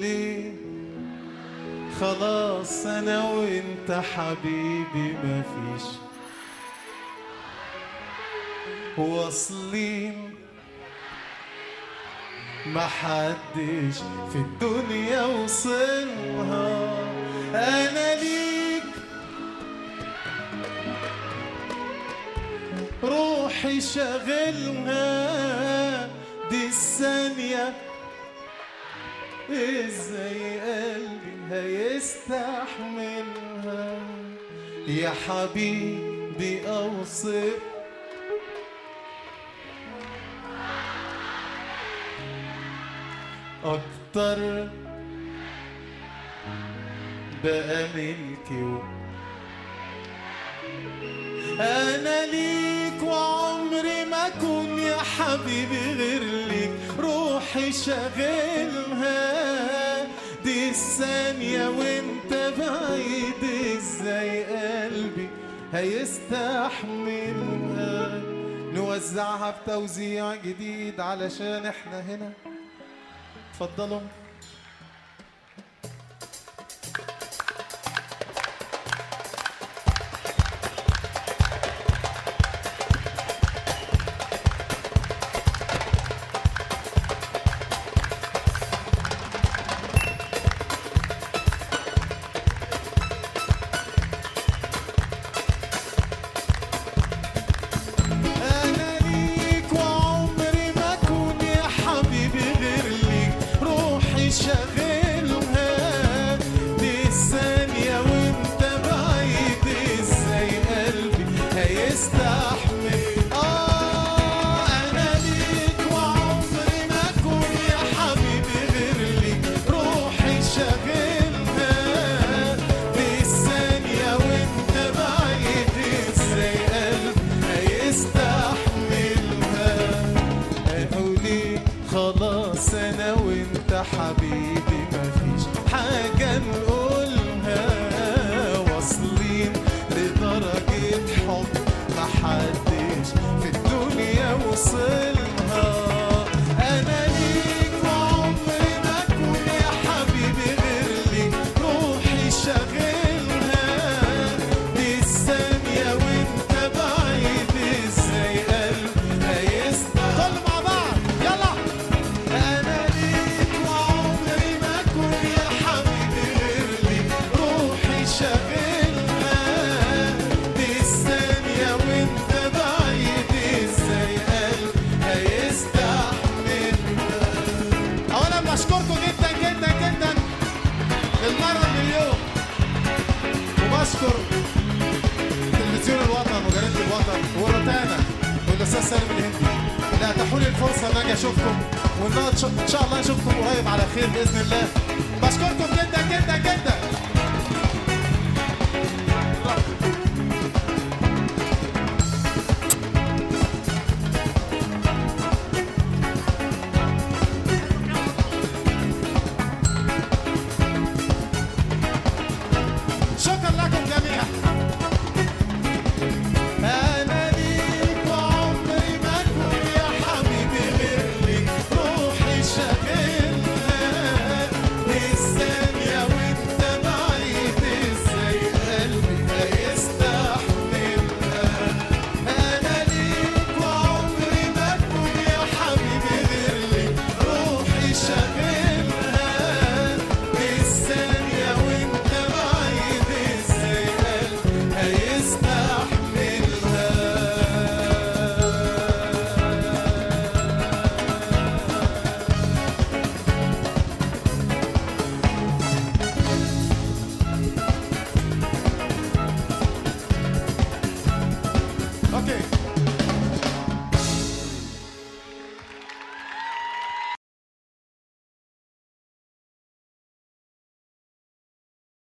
ليه خلاص انا وانت حبيبي مفيش واصلين محدش في الدنيا وصلها انا ليك روحي شاغلها دي الثانية ازاي قلبي هيستحملها يا حبيبي اوصف اكتر بقى ملكي و... انا ليك وعمري ما اكون يا حبيبي غير ليك روحي شاغلها دي الثانية وانت بعيد ازاي قلبي هيستحملها نوزعها بتوزيع جديد علشان احنا هنا اتفضلوا أنا ليك وعمري ما أكون يا حبيبي غير ليك روحي شاغلها دي الثانية وأنت بعيد إزاي قلبي هيستحمل آه أنا ليك وعمري ما أكون يا حبيبي غير ليك روحي شاغلها دي الثانية وأنت بعيد إزاي قلبي هيستحملها قولي خلاص انا وانت حبيبي مفيش حاجة نقولها واصلين لدرجة حب محدش في الدنيا وصلها انا ليك وعمري ما اكون يا حبيبي غير ليك روحي شاغلها دي الثانية وانت بعيد ازاي قلبي هيستحمل مع بعض يلا انا ليك وعمري ما اكون يا حبيبي غير ليك روحي شاغلها دي الثانية وانت بعيد ازاي قلبي هيستحملها اولا بشكركم جدا جدا جدا للمرة مليون وبشكر تلفزيون الوطن وجريدة الوطن وروتانا والاستاذ سالم الهندي اللي اتاحوا لي الفرصه ان اجي اشوفكم وان ان شاء الله نشوفكم قريب على خير باذن الله بشكركم جدا جدا جدا شكرا لكم جميعا أنا ليك وعمري ما أكون يا حبيبي غير ليك روحي شاغلها الثانية وأنت بعيد إزاي قلبي هيستحملها أنا ليك وعمري ما أكون يا حبيبي غير ليك روحي شاغلها الثانية وأنت بعيد إزاي قلبي هيستحملها اوكي